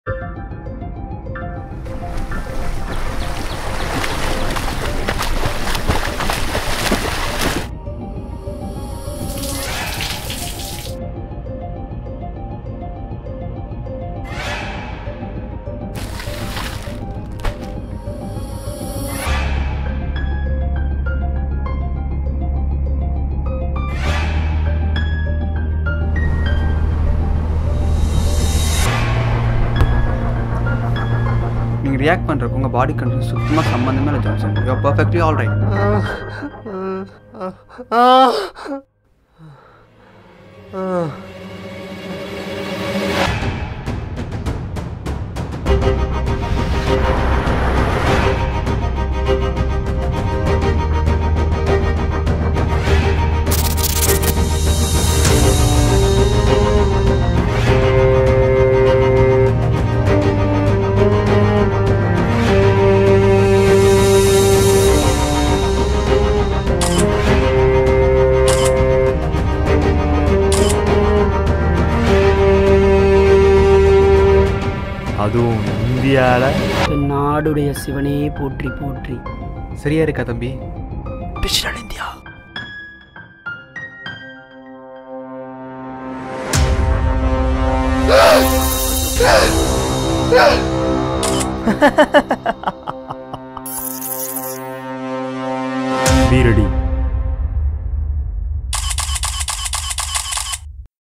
நீங்கள் ரியாக்ட் பண்ணுறக்கு உங்கள் பாடி கண்டிஷன் சுத்தமாக சம்மந்தமே இல்லை Johnson you perfectly all right அதுவும் இந்தியாவில் என் நாடுடைய சிவனே போற்றி போற்றி சரியா இருக்கா தம்பி இந்தியா ஆ